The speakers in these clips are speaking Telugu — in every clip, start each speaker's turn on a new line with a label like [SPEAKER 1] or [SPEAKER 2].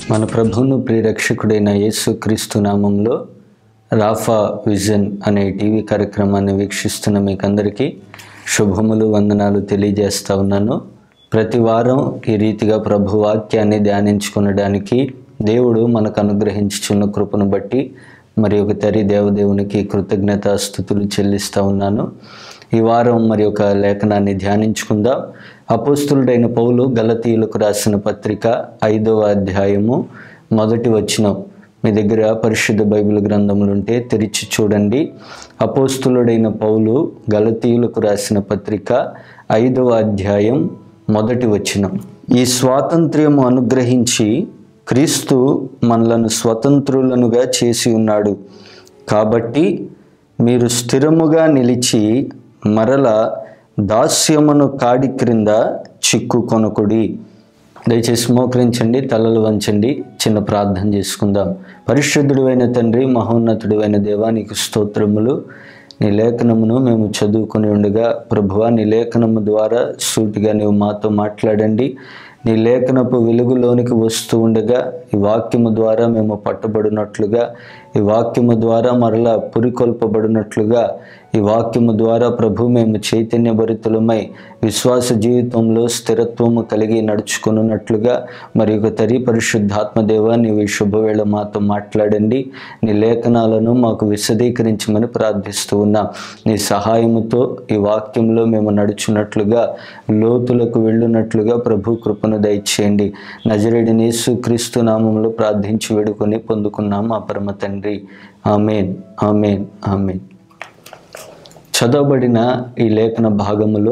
[SPEAKER 1] మన ప్రభువును ప్రియరక్షకుడైన యేసు క్రీస్తు నామంలో రాఫా విజన్ అనే టీవీ కార్యక్రమాన్ని వీక్షిస్తున్న మీకందరికీ శుభములు వందనాలు తెలియజేస్తా ఉన్నాను ప్రతి వారం ఈ రీతిగా ప్రభు వాక్యాన్ని ధ్యానించుకునడానికి దేవుడు మనకు అనుగ్రహించుచున్న కృపను బట్టి మరి ఒక తరి దేవదేవునికి కృతజ్ఞత స్థుతులు చెల్లిస్తూ ఉన్నాను ఈ వారం మరి ఒక లేఖనాన్ని ధ్యానించుకుందాం అపోస్తులుడైన పౌలు గలతీయులకు రాసిన పత్రిక ఐదవ అధ్యాయము మొదటి వచనం మీ దగ్గర పరిశుద్ధ బైబిల్ గ్రంథములు ఉంటే తెరిచి చూడండి అపోస్తులుడైన పౌలు గలతీయులకు రాసిన పత్రిక ఐదవ అధ్యాయం మొదటి వచనం ఈ స్వాతంత్ర్యము అనుగ్రహించి క్రీస్తు మనలను స్వతంత్రులనుగా చేసి ఉన్నాడు కాబట్టి మీరు స్థిరముగా నిలిచి మరల దాస్యమును కాడి క్రింద చిక్కుకొనకుడి దయచేసి మోకరించండి తలలు వంచండి చిన్న ప్రార్థన చేసుకుందాం పరిశుద్ధుడు అయిన తండ్రి మహోన్నతుడు అయిన దేవానికి స్తోత్రములు నీ లేఖనమును మేము చదువుకుని ఉండగా ప్రభువా నీ లేఖనము ద్వారా సూటిగా నీవు మాతో మాట్లాడండి నీ లేఖనపు వెలుగులోనికి వస్తూ ఉండగా ఈ వాక్యము ద్వారా మేము పట్టబడినట్లుగా ఈ వాక్యము ద్వారా మరలా పురికొల్పబడినట్లుగా ఈ వాక్యము ద్వారా ప్రభు మేము చైతన్యభరితులమై విశ్వాస జీవితంలో స్థిరత్వము కలిగి నడుచుకున్నట్లుగా మరి ఒక తరి పరిశుద్ధాత్మదేవ నీవు ఈ శుభవేళ మాతో మాట్లాడండి నీ లేఖనాలను మాకు విశదీకరించమని ప్రార్థిస్తూ ఉన్నాం నీ సహాయముతో ఈ వాక్యంలో మేము నడుచున్నట్లుగా లోతులకు వెళ్ళునట్లుగా ప్రభు కృపను దయచేయండి నజరేడిని యేసుక్రీస్తు నామంలో ప్రార్థించి వేడుకొని పొందుకున్నాం మా పరమ తండ్రి ఆమెన్ ఆమెన్ ఆమెన్ చదవబడిన ఈ లేఖన భాగములో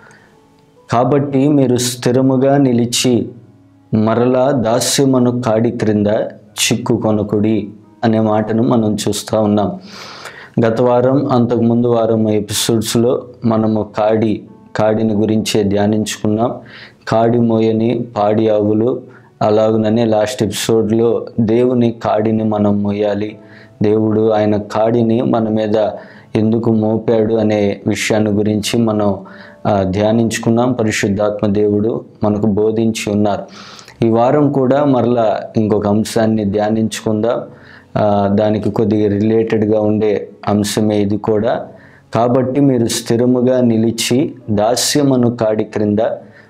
[SPEAKER 1] కాబట్టి మీరు స్థిరముగా నిలిచి మరలా దాస్యమను కాడి క్రింద చిక్కుకొనకుడి అనే మాటను మనం చూస్తూ ఉన్నాం గత వారం అంతకుముందు వారం ఎపిసోడ్స్లో మనము కాడి కాడిని గురించే ధ్యానించుకున్నాం కాడి మోయని పాడి ఆవులు అలాగనే లాస్ట్ ఎపిసోడ్లో దేవుని కాడిని మనం మోయాలి దేవుడు ఆయన కాడిని మన మీద ఎందుకు మోపాడు అనే విషయాన్ని గురించి మనం ఆ, ధ్యానించుకున్నాం పరిశుద్ధాత్మ దేవుడు మనకు బోధించి ఉన్నారు ఈ వారం కూడా మరలా ఇంకొక అంశాన్ని ధ్యానించుకుందాం ఆ, దానికి కొద్దిగా రిలేటెడ్గా ఉండే అంశమే ఇది కూడా కాబట్టి మీరు స్థిరముగా నిలిచి దాస్యమను కాడి క్రింద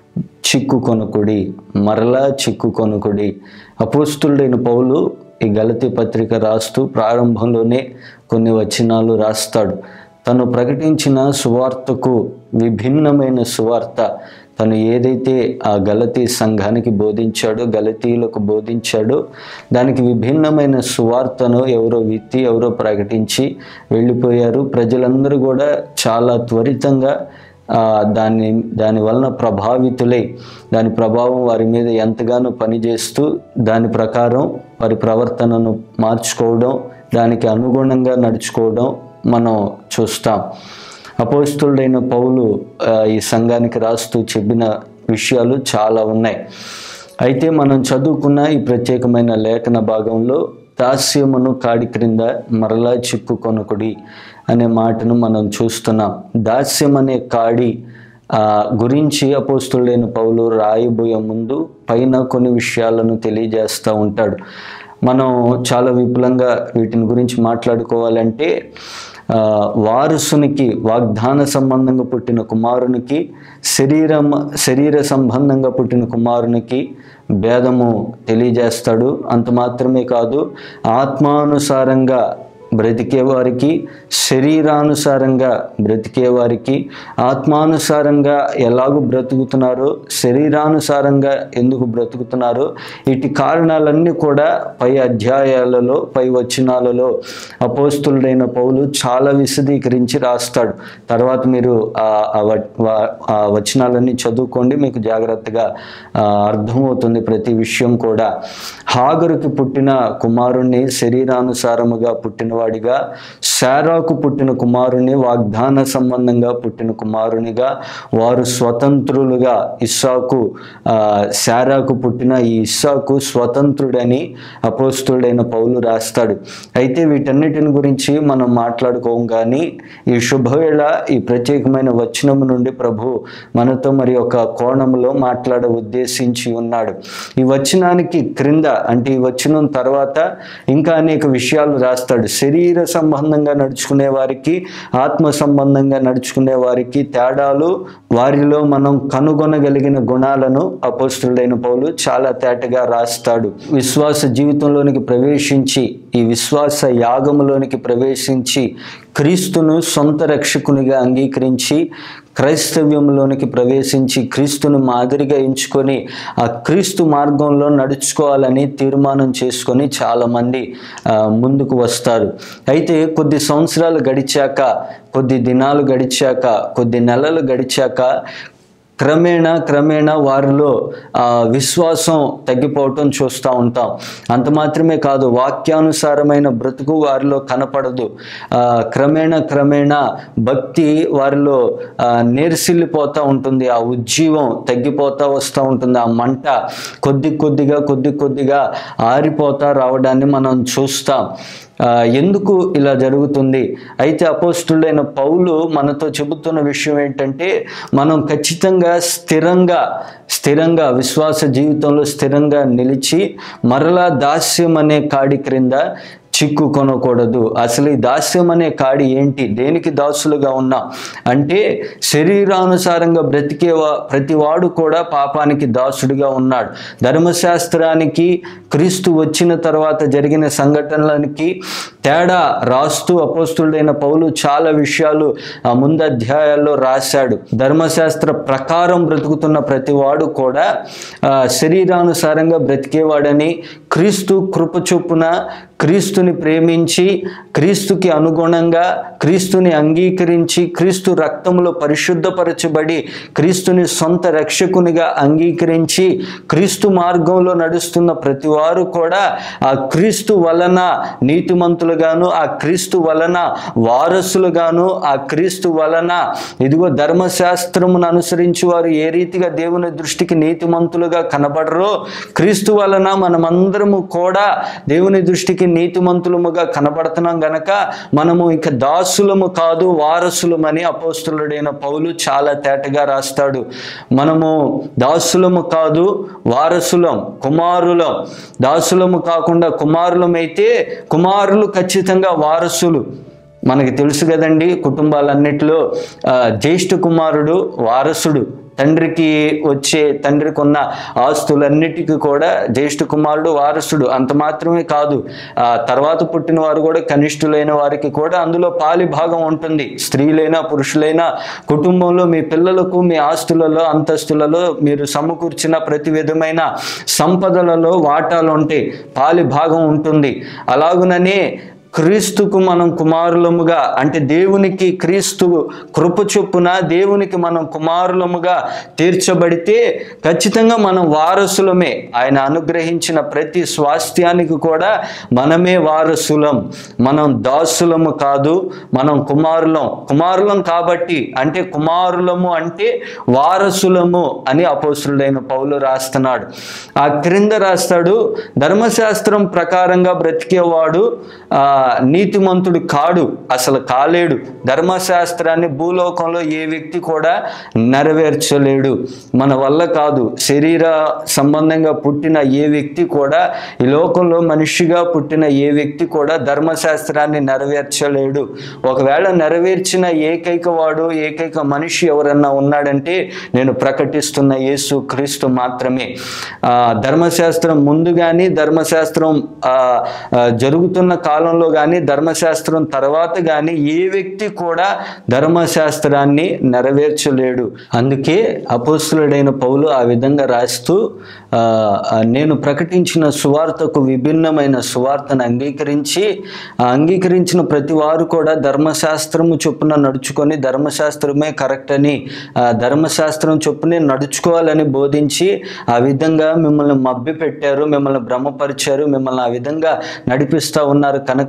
[SPEAKER 1] చిక్కుకొనకుడి మరలా చిక్కుకొనకుడి అపోస్తులుడైన పౌలు ఈ గలతి పత్రిక రాస్తూ ప్రారంభంలోనే కొన్ని వచనాలు రాస్తాడు తను ప్రకటించిన సువార్తకు విభిన్నమైన సువార్త తను ఏదైతే ఆ గలతీ సంఘానికి బోధించాడో గలతీయులకు బోధించాడో దానికి విభిన్నమైన సువార్తను ఎవరో విత్తి ఎవరో ప్రకటించి వెళ్ళిపోయారు ప్రజలందరూ కూడా చాలా త్వరితంగా ఆ, దాని దాని వలన ప్రభావితులై దాని ప్రభావం వారి మీద ఎంతగానో పనిచేస్తూ దాని ప్రకారం వారి ప్రవర్తనను మార్చుకోవడం దానికి అనుగుణంగా నడుచుకోవడం మనం చూస్తాం అపోస్తుడైన పౌలు ఆ, ఈ సంఘానికి రాస్తూ చెప్పిన విషయాలు చాలా ఉన్నాయి అయితే మనం చదువుకున్న ఈ ప్రత్యేకమైన లేఖన భాగంలో దాస్యమును కాడి క్రింద మరలా చిక్కుకొనకుడి అనే మాటను మనం చూస్తున్నాం దాస్యం అనే కాడి ఆ, గురించి అపోస్తుడైన పౌలు రాయబోయే ముందు పైన కొన్ని విషయాలను తెలియజేస్తూ ఉంటాడు మనం చాలా విపులంగా వీటిని గురించి మాట్లాడుకోవాలంటే ఆ, వారసునికి వాగ్దాన సంబంధంగా పుట్టిన కుమారునికి శరీరం శరీర సంబంధంగా పుట్టిన కుమారునికి భేదము తెలియజేస్తాడు అంత మాత్రమే కాదు ఆత్మానుసారంగా బ్రతికే వారికి శరీరానుసారంగా బ్రతికే వారికి ఆత్మానుసారంగా ఎలాగూ బ్రతుకుతున్నారో శరీరానుసారంగా ఎందుకు బ్రతుకుతున్నారో ఇటు కారణాలన్నీ కూడా పై అధ్యాయాలలో పై వచనాలలో అపోస్తులుడైన పౌలు చాలా విశదీకరించి రాస్తాడు తర్వాత మీరు ఆ ఆ వ- వా- ఆ వచనాలన్నీ చదువుకోండి మీకు జాగ్రత్తగా ఆ, అర్థమవుతుంది ప్రతి విషయం కూడా హాగరుకి పుట్టిన కుమారుణ్ణి శరీరానుసారముగా పుట్టిన వాడిగా శారాకు పుట్టిన కుమారుని వాగ్దాన సంబంధంగా పుట్టిన కుమారునిగా వారు స్వతంత్రులుగా ఇస్సాకు ఆ, శారాకు పుట్టిన ఈ ఇస్సాకు స్వతంత్రుడని అపోస్తుడైన పౌలు రాస్తాడు అయితే వీటన్నిటిని గురించి మనం మాట్లాడుకోం కానీ ఈ శుభవేళ ఈ ప్రత్యేకమైన వచనము నుండి ప్రభు మనతో మరి ఒక కోణంలో మాట్లాడ ఉద్దేశించి ఉన్నాడు ఈ వచనానికి క్రింద అంటే ఈ వచనం తర్వాత ఇంకా అనేక విషయాలు రాస్తాడు శరీర సంబంధంగా నడుచుకునే వారికి ఆత్మ సంబంధంగా నడుచుకునే వారికి తేడాలు వారిలో మనం కనుగొనగలిగిన గుణాలను అపోస్తుడైన పౌలు చాలా తేటగా రాస్తాడు విశ్వాస జీవితంలోనికి ప్రవేశించి ఈ విశ్వాస యాగములోనికి ప్రవేశించి క్రీస్తును సొంత రక్షకునిగా అంగీకరించి క్రైస్తవ్యంలోనికి ప్రవేశించి క్రీస్తును మాదిరిగా ఎంచుకొని ఆ క్రీస్తు మార్గంలో నడుచుకోవాలని తీర్మానం చేసుకొని చాలామంది ఆ, ముందుకు వస్తారు అయితే కొద్ది సంవత్సరాలు గడిచాక కొద్ది దినాలు గడిచాక కొద్ది నెలలు గడిచాక క్రమేణా క్రమేణా వారిలో ఆ, విశ్వాసం తగ్గిపోవటం చూస్తూ ఉంటాం అంత మాత్రమే కాదు వాక్యానుసారమైన బ్రతుకు వారిలో కనపడదు ఆ, క్రమేణా క్రమేణా భక్తి వారిలో ఆ, నీరసిల్లిపోతూ ఉంటుంది ఆ ఉజ్జీవం తగ్గిపోతూ వస్తూ ఉంటుంది ఆ మంట కొద్ది కొద్దిగా కొద్ది కొద్దిగా ఆరిపోతా రావడాన్ని మనం చూస్తాం ఆ, ఎందుకు ఇలా జరుగుతుంది అయితే అపోస్తుడైన పౌలు మనతో చెబుతున్న విషయం ఏంటంటే మనం ఖచ్చితంగా స్థిరంగా స్థిరంగా విశ్వాస జీవితంలో స్థిరంగా నిలిచి మరలా దాస్యం అనే కాడి క్రింద చిక్కు కొనకూడదు అసలు ఈ దాస్యం అనే కాడి ఏంటి దేనికి దాసులుగా ఉన్నాం అంటే శరీరానుసారంగా బ్రతికే వా- ప్రతివాడు కూడా పాపానికి దాసుడిగా ఉన్నాడు ధర్మశాస్త్రానికి క్రీస్తు వచ్చిన తర్వాత జరిగిన సంఘటనలకి తేడా రాస్తూ అపోస్తుడైన పౌలు చాలా విషయాలు ఆ ముందు అధ్యాయాల్లో రాశాడు ధర్మశాస్త్ర ప్రకారం బ్రతుకుతున్న ప్రతివాడు కూడా ఆ, శరీరానుసారంగా బ్రతికేవాడని క్రీస్తు కృప చొప్పున క్రీస్తుని ప్రేమించి క్రీస్తుకి అనుగుణంగా క్రీస్తుని అంగీకరించి క్రీస్తు రక్తంలో పరిశుద్ధపరచబడి క్రీస్తుని సొంత రక్షకునిగా అంగీకరించి క్రీస్తు మార్గంలో నడుస్తున్న ప్రతివారు కూడా ఆ క్రీస్తు వలన నీతిమంతులుగాను ఆ క్రీస్తు వలన వారసులుగాను ఆ క్రీస్తు వలన ఇదిగో ధర్మశాస్త్రమును అనుసరించి వారు ఏ రీతిగా దేవుని దృష్టికి నీతిమంతులుగా కనబడరో క్రీస్తు వలన మనమందరము కూడా దేవుని దృష్టికి నీతిమంతులముగా కనబడుతున్నాం గనక మనము ఇక దాసులము కాదు వారసులమని అపోస్తులుడైన పౌలు చాలా తేటగా రాస్తాడు మనము దాసులము కాదు వారసులం కుమారులం దాసులము కాకుండా కుమారులమైతే కుమారులు ఖచ్చితంగా వారసులు మనకి తెలుసు కదండి కుటుంబాలన్నిటిలో ఆ, జ్యేష్ఠ కుమారుడు వారసుడు తండ్రికి వచ్చే తండ్రికి ఉన్న ఆస్తులన్నిటికీ కూడా జ్యేష్ఠ కుమారుడు వారసుడు అంత మాత్రమే కాదు ఆ తర్వాత పుట్టిన వారు కూడా కనిష్ఠులైన వారికి కూడా అందులో పాలి భాగం ఉంటుంది స్త్రీలైనా పురుషులైనా కుటుంబంలో మీ పిల్లలకు మీ ఆస్తులలో అంతస్తులలో మీరు సమకూర్చిన ప్రతి విధమైన సంపదలలో వాటాలు ఉంటాయి పాలి భాగం ఉంటుంది అలాగుననే క్రీస్తుకు మనం కుమారులముగా అంటే దేవునికి క్రీస్తు కృప చొప్పున దేవునికి మనం కుమారులముగా తీర్చబడితే ఖచ్చితంగా మనం వారసులమే ఆయన అనుగ్రహించిన ప్రతి స్వాస్థ్యానికి కూడా మనమే వారసులం మనం దాసులము కాదు మనం కుమారులం కుమారులం కాబట్టి అంటే కుమారులము అంటే వారసులము అని అపోస్తుడైన పౌలు రాస్తున్నాడు ఆ క్రింద రాస్తాడు ధర్మశాస్త్రం ప్రకారంగా బ్రతికేవాడు ఆ, నీతిమంతుడు కాడు అసలు కాలేడు ధర్మశాస్త్రాన్ని భూలోకంలో ఏ వ్యక్తి కూడా నెరవేర్చలేడు మన వల్ల కాదు శరీర సంబంధంగా పుట్టిన ఏ వ్యక్తి కూడా ఈ లోకంలో మనిషిగా పుట్టిన ఏ వ్యక్తి కూడా ధర్మశాస్త్రాన్ని నెరవేర్చలేడు ఒకవేళ నెరవేర్చిన ఏకైక వాడు ఏకైక మనిషి ఎవరన్నా ఉన్నాడంటే నేను ప్రకటిస్తున్న యేసు క్రీస్తు మాత్రమే ఆ, ధర్మశాస్త్రం ముందు కానీ ధర్మశాస్త్రం ఆ, ఆ, జరుగుతున్న కాలంలో కానీ ధర్మశాస్త్రం తర్వాత కానీ ఏ వ్యక్తి కూడా ధర్మశాస్త్రాన్ని నెరవేర్చలేడు అందుకే అపోస్తులుడైన పౌలు ఆ విధంగా రాస్తూ ఆ, ఆ, నేను ప్రకటించిన సువార్తకు విభిన్నమైన సువార్తను అంగీకరించి ఆ అంగీకరించిన ప్రతి వారు కూడా ధర్మశాస్త్రము చొప్పున నడుచుకొని ధర్మశాస్త్రమే కరెక్ట్ అని ఆ, ధర్మశాస్త్రం చొప్పునే నడుచుకోవాలని బోధించి ఆ విధంగా మిమ్మల్ని మభ్య పెట్టారు మిమ్మల్ని భ్రమపరిచారు మిమ్మల్ని ఆ విధంగా నడిపిస్తూ ఉన్నారు కనుక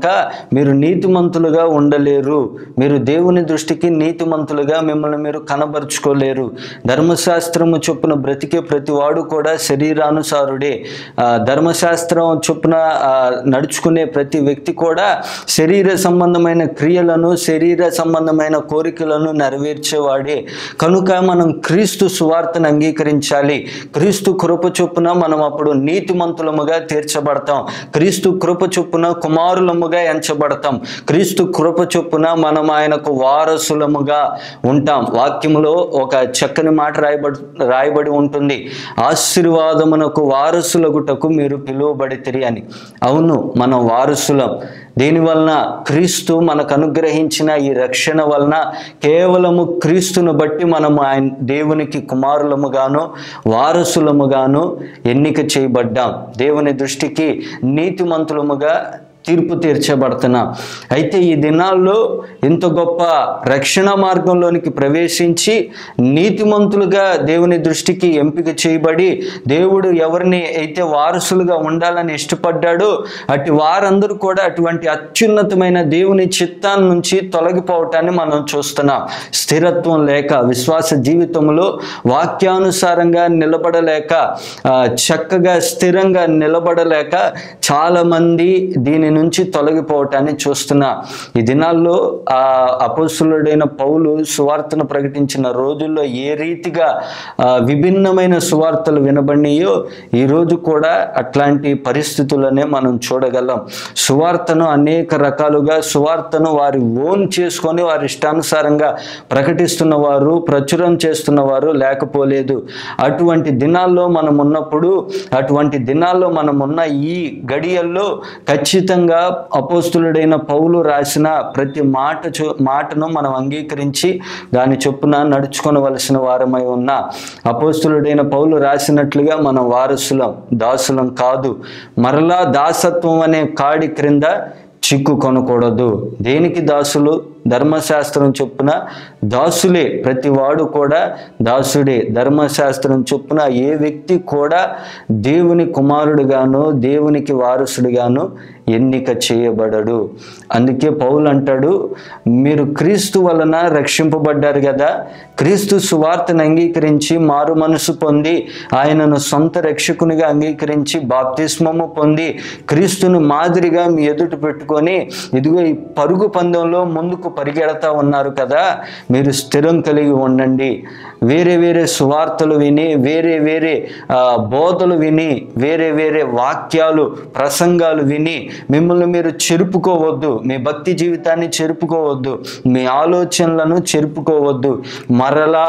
[SPEAKER 1] మీరు నీతిమంతులుగా ఉండలేరు మీరు దేవుని దృష్టికి నీతిమంతులుగా మిమ్మల్ని మీరు కనబరుచుకోలేరు ధర్మశాస్త్రము చొప్పున బ్రతికే ప్రతివాడు కూడా శరీరానుసారుడే ఆ, ధర్మశాస్త్రం చొప్పున ఆ, నడుచుకునే ప్రతి వ్యక్తి కూడా శరీర సంబంధమైన క్రియలను శరీర సంబంధమైన కోరికలను నెరవేర్చేవాడే కనుక మనం క్రీస్తు సువార్తను అంగీకరించాలి క్రీస్తు కృప చొప్పున మనం అప్పుడు నీతిమంతులముగా తీర్చబడతాం క్రీస్తు కృప చొప్పున కుమారులముగా ఎంచబడతాం క్రీస్తు కృప చొప్పున మనం ఆయనకు వారసులముగా ఉంటాం వాక్యములో ఒక చక్కని మాట రాయబడి రాయబడి ఉంటుంది ఆశీర్వాదమునకు వారసులగుటకు మీరు పిలువబడితిరి అని అవును మనం వారసులం దీని వలన క్రీస్తు మనకు అనుగ్రహించిన ఈ రక్షణ వలన కేవలము క్రీస్తును బట్టి మనం ఆయన దేవునికి కుమారులముగాను వారసులముగాను ఎన్నిక చేయబడ్డాం దేవుని దృష్టికి నీతిమంతులముగా తీర్పు తీర్చబడుతున్నాం అయితే ఈ దినాల్లో ఇంత గొప్ప రక్షణ మార్గంలోనికి ప్రవేశించి నీతిమంతులుగా దేవుని దృష్టికి ఎంపిక చేయబడి దేవుడు ఎవరిని అయితే వారసులుగా ఉండాలని ఇష్టపడ్డాడో అటు వారందరూ కూడా అటువంటి అత్యున్నతమైన దేవుని చిత్తాన్ని నుంచి తొలగిపోవటాన్ని మనం చూస్తున్నాం స్థిరత్వం లేక విశ్వాస జీవితంలో వాక్యానుసారంగా నిలబడలేక ఆ, చక్కగా స్థిరంగా నిలబడలేక చాలామంది దీని నుంచి తొలగిపోవటాన్ని చూస్తున్నా ఈ దినాల్లో ఆ అపోసులుడైన పౌలు సువార్తను ప్రకటించిన రోజుల్లో ఏ రీతిగా ఆ, విభిన్నమైన సువార్తలు వినబడినాయో ఈరోజు కూడా అట్లాంటి పరిస్థితులనే మనం చూడగలం సువార్తను అనేక రకాలుగా సువార్తను వారి ఓన్ చేసుకొని వారి ఇష్టానుసారంగా ప్రకటిస్తున్న వారు ప్రచురం చేస్తున్న వారు లేకపోలేదు అటువంటి దినాల్లో మనం ఉన్నప్పుడు అటువంటి దినాల్లో మనం ఉన్న ఈ గడియల్లో ఖచ్చితంగా అపోస్తులుడైన పౌలు రాసిన ప్రతి మాట చొ- మాటను మనం అంగీకరించి దాని చొప్పున నడుచుకొనవలసిన వారమై ఉన్న అపోస్తులుడైన పౌలు రాసినట్లుగా మనం వారసులం దాసులం కాదు మరలా దాసత్వం అనే కాడి క్రింద చిక్కు కొనకూడదు దేనికి దాసులు ధర్మశాస్త్రం చొప్పున దాసులే ప్రతివాడు కూడా దాసుడే ధర్మశాస్త్రం చొప్పున ఏ వ్యక్తి కూడా దేవుని కుమారుడుగాను దేవునికి వారసుడుగాను ఎన్నిక చేయబడడు అందుకే పౌలు అంటాడు మీరు క్రీస్తు వలన రక్షింపబడ్డారు కదా క్రీస్తు సువార్తను అంగీకరించి మారు మనసు పొంది ఆయనను సొంత రక్షకునిగా అంగీకరించి బాప్తిస్మము పొంది క్రీస్తును మాదిరిగా మీ ఎదుట పెట్టుకొని ఇదిగో ఈ పరుగు పందెంలో ముందుకు పరిగెడతా ఉన్నారు కదా మీరు స్థిరం కలిగి ఉండండి వేరే వేరే సువార్తలు విని వేరే వేరే ఆ, బోధలు విని వేరే వేరే వాక్యాలు ప్రసంగాలు విని మిమ్మల్ని మీరు చెరుపుకోవద్దు మీ భక్తి జీవితాన్ని చెరుపుకోవద్దు మీ ఆలోచనలను చెరుపుకోవద్దు మరలా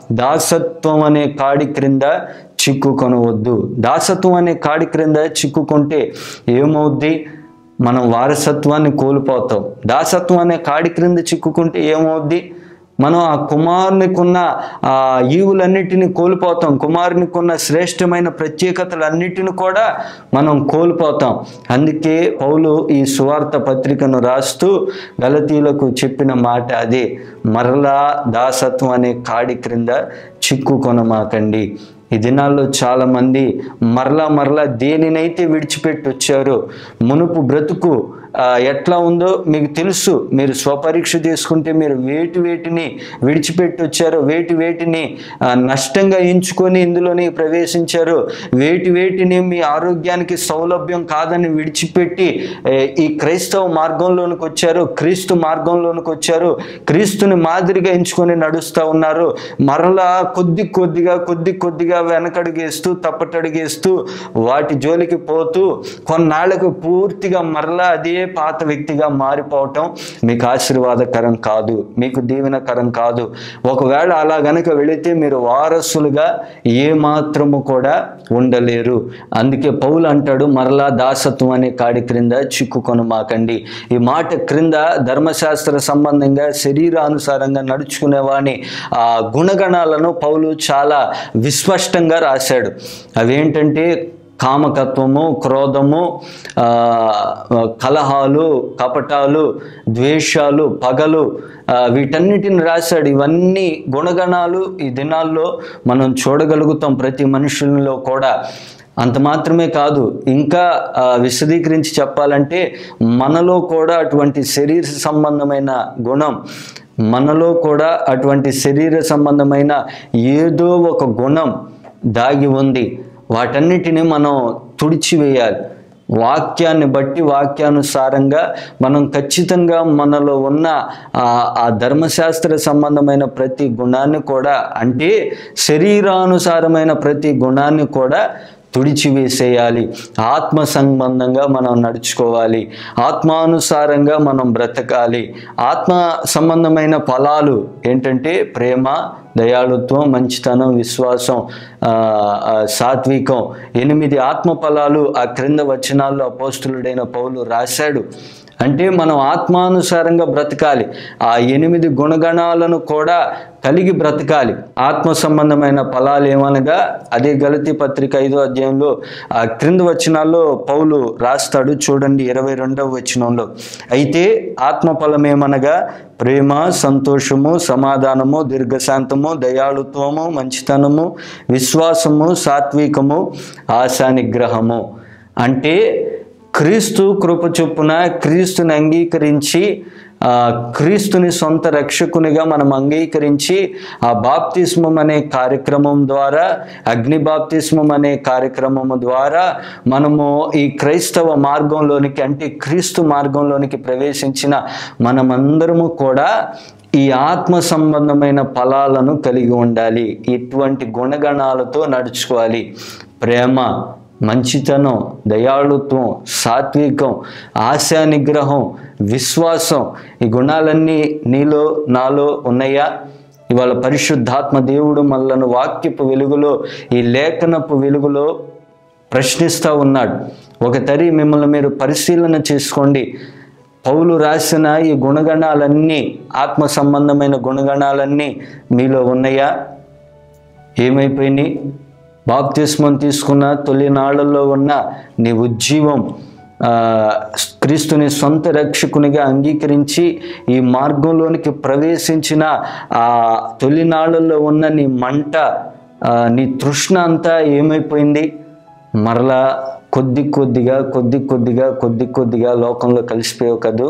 [SPEAKER 1] దాసత్వం అనే కాడి క్రింద చిక్కుకొనవద్దు దాసత్వం అనే కాడి క్రింద చిక్కుకుంటే ఏమవుద్ది మనం వారసత్వాన్ని కోల్పోతాం దాసత్వం అనే కాడి క్రింద చిక్కుకుంటే ఏమవుద్ది మనం ఆ కుమారునికున్న ఆ ఈవులన్నిటిని కోల్పోతాం కుమారునికున్న శ్రేష్టమైన ప్రత్యేకతలన్నిటిని కూడా మనం కోల్పోతాం అందుకే పౌలు ఈ సువార్త పత్రికను రాస్తూ గలతీలకు చెప్పిన మాట అదే మరలా దాసత్వం అనే కాడి క్రింద చిక్కుకొనమాకండి ఈ దినాల్లో చాలామంది మరలా మరలా దేనినైతే విడిచిపెట్టి వచ్చారో మునుపు బ్రతుకు ఆ, ఎట్లా ఉందో మీకు తెలుసు మీరు స్వపరీక్ష చేసుకుంటే మీరు వేటి వేటిని విడిచిపెట్టి వచ్చారో వేటి వేటిని ఆ, నష్టంగా ఎంచుకొని ఇందులోని ప్రవేశించారు వేటి వేటిని మీ ఆరోగ్యానికి సౌలభ్యం కాదని విడిచిపెట్టి ఏ, ఈ క్రైస్తవ మార్గంలోనికి వచ్చారు క్రీస్తు మార్గంలోనికి వచ్చారు క్రీస్తుని మాదిరిగా ఎంచుకొని నడుస్తూ ఉన్నారు మరలా కొద్ది కొద్దిగా కొద్ది కొద్దిగా వెనకడుగేస్తూ తప్పటడుగేస్తూ వాటి జోలికి పోతూ కొన్నాళ్లకు పూర్తిగా మరలా అదే పాత వ్యక్తిగా మారిపోవటం మీకు ఆశీర్వాదకరం కాదు మీకు దీవెనకరం కాదు ఒకవేళ అలా గనక వెళితే మీరు వారసులుగా ఏ మాత్రము కూడా ఉండలేరు అందుకే పౌలు అంటాడు మరలా దాసత్వం అనే కాడి క్రింద చిక్కుకొని మాకండి ఈ మాట క్రింద ధర్మశాస్త్ర సంబంధంగా శరీరానుసారంగా నడుచుకునేవాని ఆ గుణగణాలను పౌలు చాలా విస్పష్టంగా రాశాడు అవేంటంటే కామకత్వము క్రోధము ఆ, కలహాలు కపటాలు ద్వేషాలు పగలు ఆ, వీటన్నిటిని రాశాడు ఇవన్నీ గుణగణాలు ఈ దినాల్లో మనం చూడగలుగుతాం ప్రతి మనుషుల్లో కూడా అంత మాత్రమే కాదు ఇంకా ఆ, విశదీకరించి చెప్పాలంటే మనలో కూడా అటువంటి శరీర సంబంధమైన గుణం మనలో కూడా అటువంటి శరీర సంబంధమైన ఏదో ఒక గుణం దాగి ఉంది వాటన్నిటిని మనం తుడిచివేయాలి వాక్యాన్ని బట్టి వాక్యానుసారంగా మనం ఖచ్చితంగా మనలో ఉన్న ఆ ఆ ధర్మశాస్త్ర సంబంధమైన ప్రతి గుణాన్ని కూడా అంటే శరీరానుసారమైన ప్రతి గుణాన్ని కూడా తుడిచివేసేయాలి ఆత్మ సంబంధంగా మనం నడుచుకోవాలి ఆత్మానుసారంగా మనం బ్రతకాలి ఆత్మ సంబంధమైన ఫలాలు ఏంటంటే ప్రేమ దయాళుత్వం మంచితనం విశ్వాసం ఆ, ఆ, సాత్వికం ఎనిమిది ఆత్మ ఫలాలు ఆ క్రింద వచనాల్లో అపోస్తులుడైన పౌలు రాశాడు అంటే మనం ఆత్మానుసారంగా బ్రతకాలి ఆ ఎనిమిది గుణగణాలను కూడా కలిగి బ్రతకాలి ఆత్మ సంబంధమైన ఫలాలు ఏమనగా అదే గలతి పత్రిక ఐదో అధ్యాయంలో ఆ క్రింద వచనాల్లో పౌలు రాస్తాడు చూడండి ఇరవై రెండవ వచనంలో అయితే ఆత్మ ఫలం ఏమనగా ప్రేమ సంతోషము సమాధానము దీర్ఘశాంతము దయాళుత్వము మంచితనము విశ్వాసము సాత్వికము ఆశా నిగ్రహము అంటే క్రీస్తు కృప చొప్పున క్రీస్తుని అంగీకరించి ఆ, క్రీస్తుని సొంత రక్షకునిగా మనం అంగీకరించి ఆ బాప్తిస్మం అనే కార్యక్రమం ద్వారా అగ్ని బాప్తిస్మం అనే కార్యక్రమం ద్వారా మనము ఈ క్రైస్తవ మార్గంలోనికి అంటే క్రీస్తు మార్గంలోనికి ప్రవేశించిన మనమందరము కూడా ఈ ఆత్మ సంబంధమైన ఫలాలను కలిగి ఉండాలి ఇటువంటి గుణగణాలతో నడుచుకోవాలి ప్రేమ మంచితనం దయాళుత్వం సాత్వికం ఆశా నిగ్రహం విశ్వాసం ఈ గుణాలన్నీ నీలో నాలో ఉన్నాయా ఇవాళ పరిశుద్ధాత్మ దేవుడు మనలను వాక్యపు వెలుగులో ఈ లేఖనపు వెలుగులో ప్రశ్నిస్తూ ఉన్నాడు ఒక తరి మిమ్మల్ని మీరు పరిశీలన చేసుకోండి పౌలు రాసిన ఈ గుణగణాలన్నీ ఆత్మ సంబంధమైన గుణగణాలన్నీ మీలో ఉన్నాయా ఏమైపోయినాయి బాప్తిస్మం తీసుకున్న తొలి నాళ్ళల్లో ఉన్న నీ ఉజ్జీవం ఆ, క్రీస్తుని సొంత రక్షకునిగా అంగీకరించి ఈ మార్గంలోనికి ప్రవేశించిన ఆ తొలి నాళ్ళల్లో ఉన్న నీ మంట ఆ, నీ తృష్ణ అంతా ఏమైపోయింది మరలా కొద్ది కొద్దిగా కొద్ది కొద్దిగా కొద్ది కొద్దిగా లోకంలో కలిసిపోయావు కదూ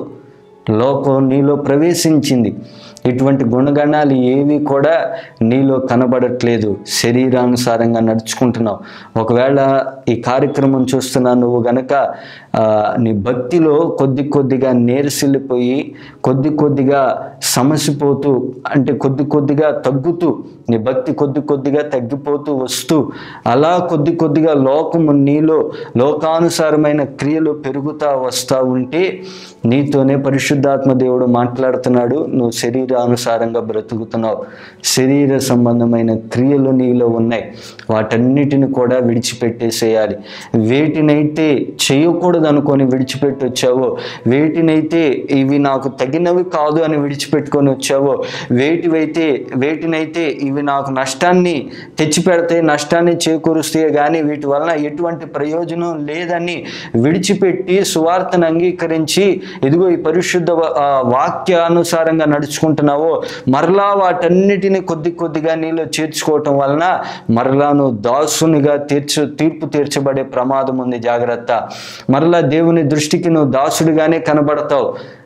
[SPEAKER 1] లోకం నీలో ప్రవేశించింది ఇటువంటి గుణగణాలు ఏవి కూడా నీలో కనబడట్లేదు శరీరానుసారంగా నడుచుకుంటున్నావు ఒకవేళ ఈ కార్యక్రమం చూస్తున్నా నువ్వు గనక ఆ, నీ భక్తిలో కొద్ది కొద్దిగా నేరసిల్లిపోయి కొద్ది కొద్దిగా సమసిపోతూ అంటే కొద్ది కొద్దిగా తగ్గుతూ నీ భక్తి కొద్ది కొద్దిగా తగ్గిపోతూ వస్తూ అలా కొద్ది కొద్దిగా లోకము నీలో లోకానుసారమైన క్రియలు పెరుగుతా వస్తూ ఉంటే నీతోనే పరిశుద్ధాత్మ దేవుడు మాట్లాడుతున్నాడు నువ్వు శరీరానుసారంగా బ్రతుకుతున్నావు శరీర సంబంధమైన క్రియలు నీలో ఉన్నాయి వాటన్నిటిని కూడా విడిచిపెట్టేసేయాలి వేటినైతే చేయకూడదు అనుకొని విడిచిపెట్టి వచ్చావో వేటినైతే ఇవి నాకు తగినవి కాదు అని విడిచిపెట్టుకొని వచ్చావో వేటివైతే వేటినైతే ఇవి నాకు నష్టాన్ని తెచ్చిపెడితే నష్టాన్ని చేకూరుస్తే కానీ వీటి వలన ఎటువంటి ప్రయోజనం లేదని విడిచిపెట్టి సువార్తను అంగీకరించి ఇదిగో ఈ పరిశుద్ధ వ- ఆ, వాక్యానుసారంగా నడుచుకుంటున్నావో మరలా వాటన్నిటిని కొద్ది కొద్దిగా నీలో చేర్చుకోవటం వలన మరలా నువ్వు దాసునిగా తీర్చు తీర్పు తీర్చబడే ప్రమాదం ఉంది జాగ్రత్త మరలా దేవుని దృష్టికి నువ్వు దాసుడిగానే కనబడతావు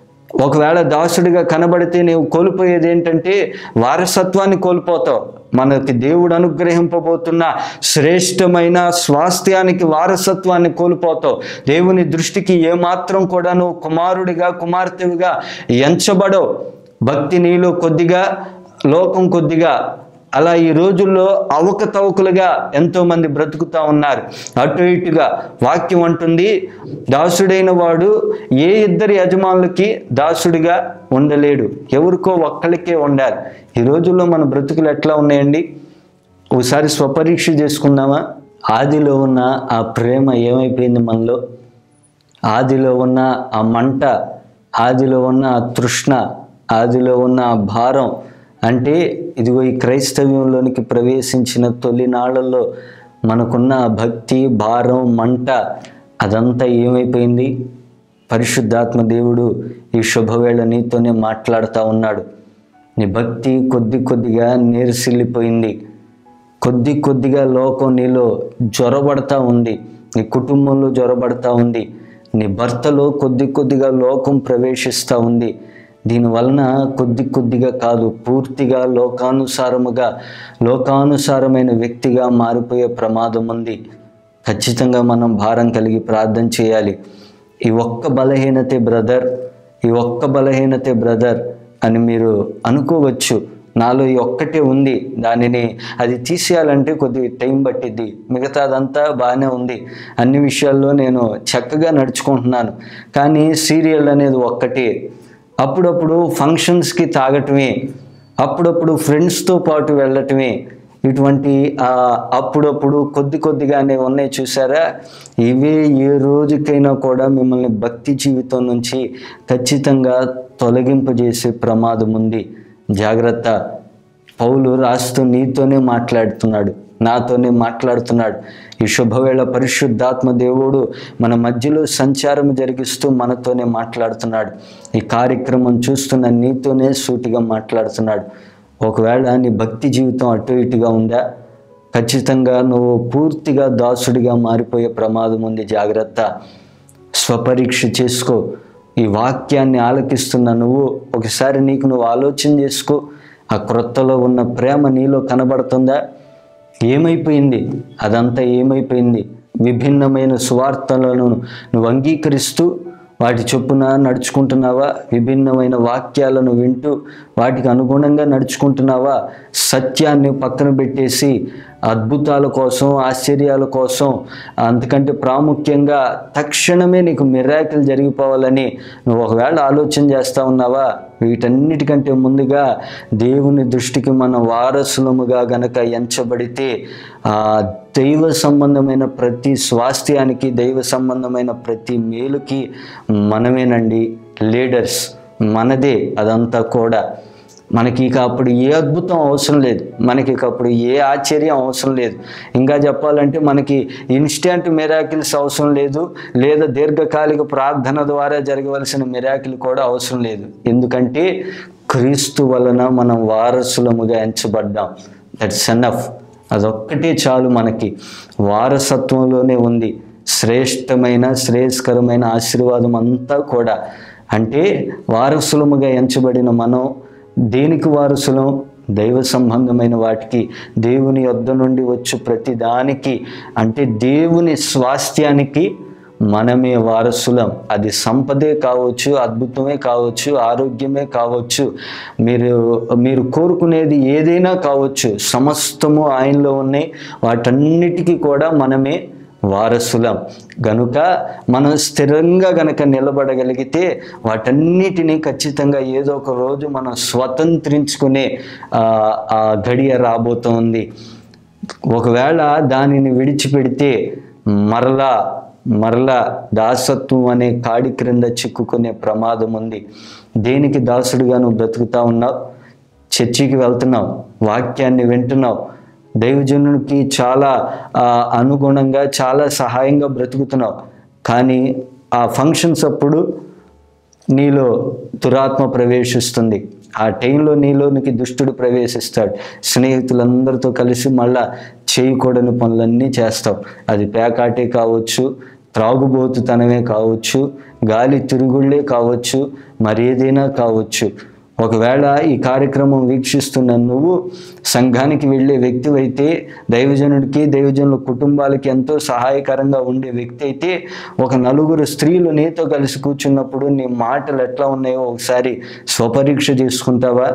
[SPEAKER 1] ఒకవేళ దాసుడిగా కనబడితే నీవు కోల్పోయేది ఏంటంటే వారసత్వాన్ని కోల్పోతావు మనకి దేవుడు అనుగ్రహింపబోతున్న శ్రేష్టమైన స్వాస్థ్యానికి వారసత్వాన్ని కోల్పోతావు దేవుని దృష్టికి ఏమాత్రం కూడా నువ్వు కుమారుడిగా కుమార్తెవిగా ఎంచబడవు భక్తి నీలో కొద్దిగా లోకం కొద్దిగా అలా ఈ రోజుల్లో అవకతవకలుగా ఎంతో మంది బ్రతుకుతా ఉన్నారు అటు ఇటుగా వాక్యం అంటుంది దాసుడైన వాడు ఏ ఇద్దరి యజమానులకి దాసుడిగా ఉండలేడు ఎవరికో ఒక్కళ్ళకే ఉండాలి ఈ రోజుల్లో మన బ్రతుకులు ఎట్లా ఉన్నాయండి ఒకసారి స్వపరీక్ష చేసుకుందామా ఆదిలో ఉన్న ఆ ప్రేమ ఏమైపోయింది మనలో ఆదిలో ఉన్న ఆ మంట ఆదిలో ఉన్న ఆ తృష్ణ ఆదిలో ఉన్న ఆ భారం అంటే ఇదిగో ఈ క్రైస్తవ్యంలోనికి ప్రవేశించిన తొలి నాళ్ళల్లో మనకున్న ఆ భక్తి భారం మంట అదంతా ఏమైపోయింది పరిశుద్ధాత్మ దేవుడు ఈ శుభవేళ నీతోనే మాట్లాడుతూ ఉన్నాడు నీ భక్తి కొద్ది కొద్దిగా నీరసిల్లిపోయింది కొద్ది కొద్దిగా లోకం నీలో జ్వరబడతా ఉంది నీ కుటుంబంలో జ్వరబడతా ఉంది నీ భర్తలో కొద్ది కొద్దిగా లోకం ప్రవేశిస్తూ ఉంది దీనివలన కొద్ది కొద్దిగా కాదు పూర్తిగా లోకానుసారముగా లోకానుసారమైన వ్యక్తిగా మారిపోయే ప్రమాదం ఉంది ఖచ్చితంగా మనం భారం కలిగి ప్రార్థన చేయాలి ఈ ఒక్క బలహీనతే బ్రదర్ ఈ ఒక్క బలహీనతే బ్రదర్ అని మీరు అనుకోవచ్చు నాలో ఈ ఒక్కటే ఉంది దానిని అది తీసేయాలంటే కొద్ది టైం పట్టిద్ది మిగతాదంతా బాగానే ఉంది అన్ని విషయాల్లో నేను చక్కగా నడుచుకుంటున్నాను కానీ సీరియల్ అనేది ఒక్కటే అప్పుడప్పుడు ఫంక్షన్స్కి తాగటమే అప్పుడప్పుడు ఫ్రెండ్స్తో పాటు వెళ్ళటమే ఇటువంటి ఆ, అప్పుడప్పుడు కొద్ది కొద్దిగానే ఉన్నాయి చూసారా ఇవే ఏ రోజుకైనా కూడా మిమ్మల్ని భక్తి జీవితం నుంచి ఖచ్చితంగా తొలగింపజేసే ప్రమాదం ఉంది జాగ్రత్త పౌలు రాస్తూ నీతోనే మాట్లాడుతున్నాడు నాతోనే మాట్లాడుతున్నాడు ఈ శుభవేళ పరిశుద్ధాత్మ దేవుడు మన మధ్యలో సంచారం జరిగిస్తూ మనతోనే మాట్లాడుతున్నాడు ఈ కార్యక్రమం చూస్తున్న నీతోనే సూటిగా మాట్లాడుతున్నాడు ఒకవేళ నీ భక్తి జీవితం అటు ఇటుగా ఉందా ఖచ్చితంగా నువ్వు పూర్తిగా దాసుడిగా మారిపోయే ప్రమాదం ఉంది జాగ్రత్త స్వపరీక్ష చేసుకో ఈ వాక్యాన్ని ఆలకిస్తున్న నువ్వు ఒకసారి నీకు నువ్వు ఆలోచన చేసుకో ఆ క్రొత్తలో ఉన్న ప్రేమ నీలో కనబడుతుందా ఏమైపోయింది అదంతా ఏమైపోయింది విభిన్నమైన సువార్తలను నువ్వు అంగీకరిస్తూ వాటి చొప్పున నడుచుకుంటున్నావా విభిన్నమైన వాక్యాలను వింటూ వాటికి అనుగుణంగా నడుచుకుంటున్నావా సత్యాన్ని పక్కన పెట్టేసి అద్భుతాల కోసం ఆశ్చర్యాల కోసం అంతకంటే ప్రాముఖ్యంగా తక్షణమే నీకు మిరాకిల్ జరిగిపోవాలని నువ్వు ఒకవేళ ఆలోచన చేస్తా ఉన్నావా వీటన్నిటికంటే ముందుగా దేవుని దృష్టికి మన వారసులముగా గనక ఎంచబడితే ఆ దైవ సంబంధమైన ప్రతి స్వాస్థ్యానికి దైవ సంబంధమైన ప్రతి మేలుకి మనమేనండి లీడర్స్ మనదే అదంతా కూడా మనకి ఇక అప్పుడు ఏ అద్భుతం అవసరం లేదు మనకి ఇక అప్పుడు ఏ ఆశ్చర్యం అవసరం లేదు ఇంకా చెప్పాలంటే మనకి ఇన్స్టెంట్ మిరాకిల్స్ అవసరం లేదు లేదా దీర్ఘకాలిక ప్రార్థన ద్వారా జరగవలసిన మిరాకిల్ కూడా అవసరం లేదు ఎందుకంటే క్రీస్తు వలన మనం వారసులముగా ఎంచబడ్డాం దట్స్ ఎనఫ్ అదొక్కటే చాలు మనకి వారసత్వంలోనే ఉంది శ్రేష్టమైన శ్రేయస్కరమైన ఆశీర్వాదం అంతా కూడా అంటే వారసులముగా ఎంచబడిన మనం దేనికి వారసులం దైవ సంబంధమైన వాటికి దేవుని యొద్ద నుండి వచ్చు ప్రతి దానికి అంటే దేవుని స్వాస్థ్యానికి మనమే వారసులం అది సంపదే కావచ్చు అద్భుతమే కావచ్చు ఆరోగ్యమే కావచ్చు మీరు మీరు కోరుకునేది ఏదైనా కావచ్చు సమస్తము ఆయనలో ఉన్నాయి వాటన్నిటికీ కూడా మనమే వారసులం గనుక మనం స్థిరంగా గనక నిలబడగలిగితే వాటన్నిటినీ ఖచ్చితంగా ఏదో ఒక రోజు మనం స్వతంత్రించుకునే ఆ, ఆ గడియ రాబోతోంది ఒకవేళ దానిని విడిచిపెడితే మరలా మరలా దాసత్వం అనే కాడి క్రింద చిక్కుకునే ప్రమాదం ఉంది దేనికి దాసుడిగా నువ్వు బ్రతుకుతా ఉన్నావు చర్చికి వెళ్తున్నావు వాక్యాన్ని వింటున్నావు దైవజనునికి చాలా ఆ, అనుగుణంగా చాలా సహాయంగా బ్రతుకుతున్నావు కానీ ఆ ఫంక్షన్స్ అప్పుడు నీలో దురాత్మ ప్రవేశిస్తుంది ఆ టైంలో నీలోనికి దుష్టుడు ప్రవేశిస్తాడు స్నేహితులందరితో కలిసి మళ్ళా చేయకూడని పనులన్నీ చేస్తావు అది పేకాటే కావచ్చు త్రాగుబోతుతనమే కావచ్చు గాలి తిరుగుళ్ళే కావచ్చు మరేదైనా కావచ్చు ఒకవేళ ఈ కార్యక్రమం వీక్షిస్తున్న నువ్వు సంఘానికి వెళ్ళే వ్యక్తివైతే దైవజనుడికి దైవజనుల కుటుంబాలకి ఎంతో సహాయకరంగా ఉండే వ్యక్తి అయితే ఒక నలుగురు స్త్రీలు నీతో కలిసి కూర్చున్నప్పుడు నీ మాటలు ఎట్లా ఉన్నాయో ఒకసారి స్వపరీక్ష చేసుకుంటావా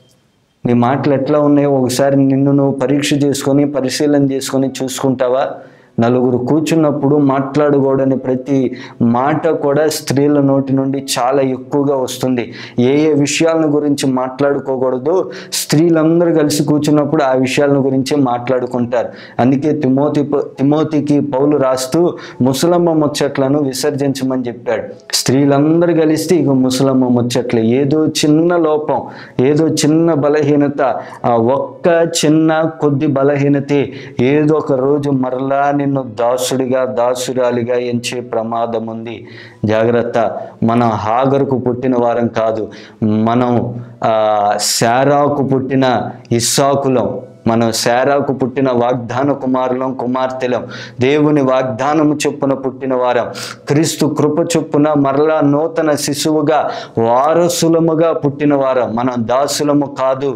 [SPEAKER 1] నీ మాటలు ఎట్లా ఉన్నాయో ఒకసారి నిన్ను నువ్వు పరీక్ష చేసుకొని పరిశీలన చేసుకొని చూసుకుంటావా నలుగురు కూర్చున్నప్పుడు మాట్లాడకూడని ప్రతి మాట కూడా స్త్రీల నోటి నుండి చాలా ఎక్కువగా వస్తుంది ఏ ఏ విషయాలను గురించి మాట్లాడుకోకూడదు స్త్రీలందరూ కలిసి కూర్చున్నప్పుడు ఆ విషయాలను గురించి మాట్లాడుకుంటారు అందుకే తిమోతి తిమోతికి పౌలు రాస్తూ ముసలమ్మ ముచ్చట్లను విసర్జించమని చెప్పాడు స్త్రీలందరూ కలిస్తే ఇక ముసలమ్మ ముచ్చట్లే ఏదో చిన్న లోపం ఏదో చిన్న బలహీనత ఆ ఒక్క చిన్న కొద్ది బలహీనతే ఏదో ఒక రోజు మరలా నిన్ను దాసుడిగా దాసురాలిగా ఎంచే ప్రమాదం ఉంది జాగ్రత్త మనం హాగరుకు పుట్టిన వారం కాదు మనం ఆ, శారాకు పుట్టిన ఇస్సాకులం మనం శారాకు పుట్టిన వాగ్దాన కుమారులం కుమార్తెలం దేవుని వాగ్దానము చొప్పున పుట్టిన వారం క్రీస్తు కృప చొప్పున మరలా నూతన శిశువుగా వారసులముగా పుట్టిన వారం మనం దాసులము కాదు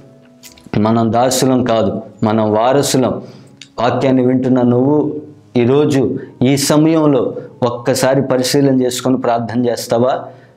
[SPEAKER 1] మనం దాసులం కాదు మనం వారసులం వాక్యాన్ని వింటున్న నువ్వు ఈరోజు ఈ సమయంలో ఒక్కసారి పరిశీలన చేసుకొని ప్రార్థన చేస్తావా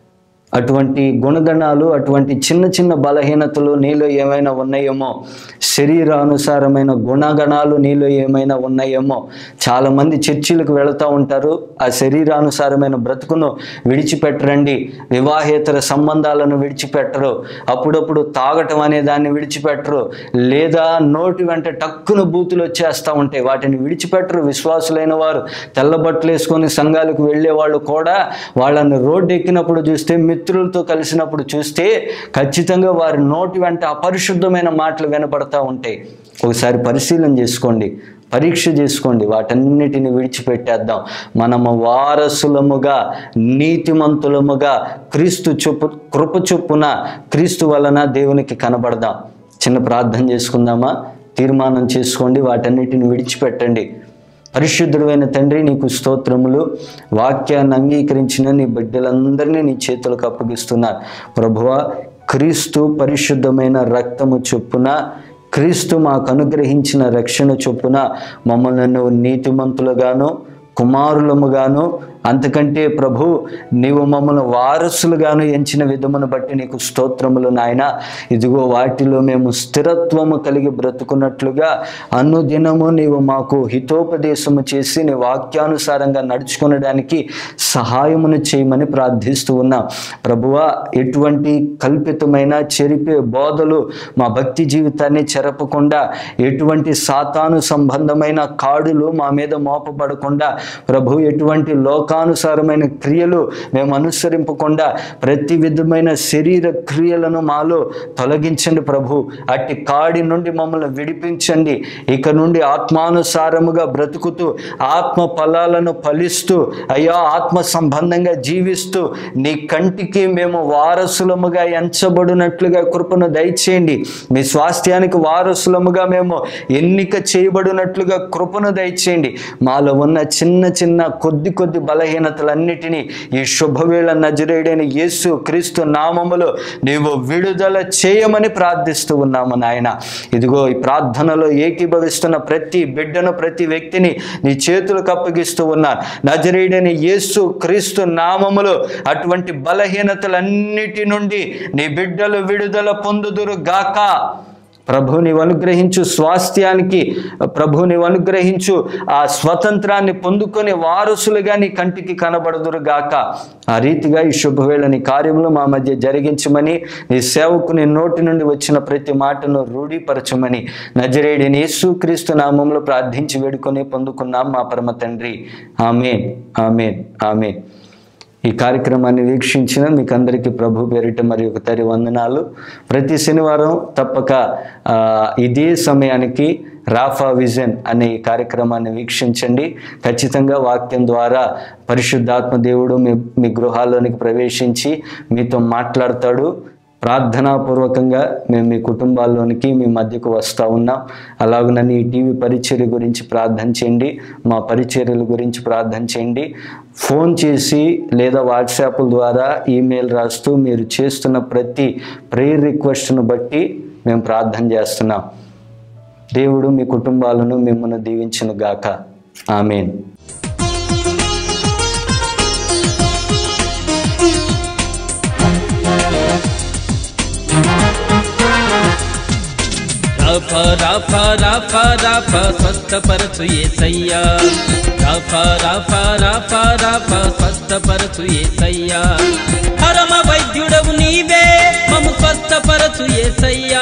[SPEAKER 1] అటువంటి గుణగణాలు అటువంటి చిన్న చిన్న బలహీనతలు నీలో ఏమైనా ఉన్నాయేమో శరీరానుసారమైన గుణగణాలు నీలో ఏమైనా ఉన్నాయేమో చాలామంది చర్చిలకు వెళుతూ ఉంటారు ఆ శరీరానుసారమైన బ్రతుకును విడిచిపెట్టరండి వివాహేతర సంబంధాలను విడిచిపెట్టరు అప్పుడప్పుడు తాగటం అనే దాన్ని విడిచిపెట్టరు లేదా నోటి వెంట టక్కున బూతులు వచ్చేస్తూ ఉంటాయి వాటిని విడిచిపెట్టరు విశ్వాసులైన వారు తెల్ల బట్టలు వేసుకొని సంఘాలకు వెళ్ళే వాళ్ళు కూడా వాళ్ళని రోడ్డు ఎక్కినప్పుడు చూస్తే మిత్రులతో కలిసినప్పుడు చూస్తే ఖచ్చితంగా వారి నోటి వెంట అపరిశుద్ధమైన మాటలు వినపడతా ఉంటాయి ఒకసారి పరిశీలన చేసుకోండి పరీక్ష చేసుకోండి వాటన్నిటిని విడిచిపెట్టేద్దాం మనము వారసులముగా నీతిమంతులముగా క్రీస్తు చొప్పు కృప చొప్పున క్రీస్తు వలన దేవునికి కనబడదాం చిన్న ప్రార్థన చేసుకుందామా తీర్మానం చేసుకోండి వాటన్నిటిని విడిచిపెట్టండి పరిశుద్ధుడైన తండ్రి నీకు స్తోత్రములు వాక్యాన్ని అంగీకరించిన నీ బిడ్డలందరినీ నీ చేతులకు అప్పగిస్తున్నారు ప్రభువ క్రీస్తు పరిశుద్ధమైన రక్తము చొప్పున క్రీస్తు మాకు అనుగ్రహించిన రక్షణ చొప్పున మమ్మల్ని నువ్వు నీతిమంతులుగాను కుమారులముగాను అంతకంటే ప్రభు నీవు మమ్మల్ని వారసులుగాను ఎంచిన విధమును బట్టి నీకు స్తోత్రములు నాయన ఇదిగో వాటిలో మేము స్థిరత్వము కలిగి బ్రతుకున్నట్లుగా అనుదినము నీవు మాకు హితోపదేశము చేసి నీ వాక్యానుసారంగా నడుచుకునడానికి సహాయమును చేయమని ప్రార్థిస్తూ ఉన్నాం ప్రభువా ఎటువంటి కల్పితమైన చెరిపే బోధలు మా భక్తి జీవితాన్ని చెరపకుండా ఎటువంటి సాతాను సంబంధమైన కాడులు మా మీద మోపబడకుండా ప్రభు ఎటువంటి లోకానుసారమైన క్రియలు మేము అనుసరింపకుండా ప్రతి విధమైన శరీర క్రియలను మాలో తొలగించండి ప్రభు అట్టి కాడి నుండి మమ్మల్ని విడిపించండి ఇక నుండి ఆత్మానుసారముగా బ్రతుకుతూ ఆత్మ ఫలాలను ఫలిస్తూ అయ్యా ఆత్మ సంబంధంగా జీవిస్తూ నీ కంటికి మేము వారసులముగా ఎంచబడినట్లుగా కృపను దయచేయండి మీ స్వాస్థ్యానికి వారసులముగా మేము ఎన్నిక చేయబడినట్లుగా కృపను దయచేయండి మాలో ఉన్న చిన్న చిన్న కొద్ది కొద్ది బలహీనతలన్నిటినీ ఈ శుభవేళ నజరేడైన యేసు క్రీస్తు నామములో నీవు విడుదల చేయమని ప్రార్థిస్తూ ఉన్నాము నాయన ఇదిగో ఈ ప్రార్థనలో ఏకీభవిస్తున్న ప్రతి బిడ్డను ప్రతి వ్యక్తిని నీ చేతులకు అప్పగిస్తూ ఉన్నాను నజరేడైన యేసు క్రీస్తు నామములో అటువంటి బలహీనతలన్నిటి నుండి నీ బిడ్డలు విడుదల పొందుదురు గాక ప్రభుని అనుగ్రహించు స్వాస్థ్యానికి ప్రభుని అనుగ్రహించు ఆ స్వతంత్రాన్ని పొందుకొని వారసులుగా నీ కంటికి కనబడదురు గాక ఆ రీతిగా ఈ శుభవేళ నీ కార్యములు మా మధ్య జరిగించమని నీ సేవకుని నోటి నుండి వచ్చిన ప్రతి మాటను రూఢీపరచమని నజరేడిని యేసుక్రీస్తు నామంలో ప్రార్థించి వేడుకొని పొందుకున్నాం మా పరమ తండ్రి ఆమెన్ ఆమెన్ ఆమెన్ ఈ కార్యక్రమాన్ని వీక్షించిన మీకు అందరికీ ప్రభు పేరిట మరి ఒక తరి వందనాలు ప్రతి శనివారం తప్పక ఆ, ఇదే సమయానికి రాఫా విజన్ అనే ఈ కార్యక్రమాన్ని వీక్షించండి ఖచ్చితంగా వాక్యం ద్వారా పరిశుద్ధాత్మ దేవుడు మీ మీ గృహాల్లోనికి ప్రవేశించి మీతో మాట్లాడతాడు ప్రార్థనాపూర్వకంగా మేము మీ కుటుంబాల్లోనికి మీ మధ్యకు వస్తూ ఉన్నాం అలాగనని ఈ టీవీ పరిచర్య గురించి ప్రార్థన చేయండి మా పరిచర్యల గురించి ప్రార్థన చేయండి ఫోన్ చేసి లేదా వాట్సాప్ ద్వారా ఈమెయిల్ రాస్తూ మీరు చేస్తున్న ప్రతి ప్రేయర్ రిక్వెస్ట్ను బట్టి మేము ప్రార్థన చేస్తున్నాం దేవుడు మీ కుటుంబాలను మిమ్మల్ని దీవించును గాక amen
[SPEAKER 2] Rapha Rapha Rapha Rapha స్వస్థపరచు ఏసయ్యా రాఫా రాఫా రాఫా రాఫా స్వస్థపరచు ఏసయ్యా పరమ వైద్యుడవు నీవే మము స్వస్థపరచు ఏసయ్యా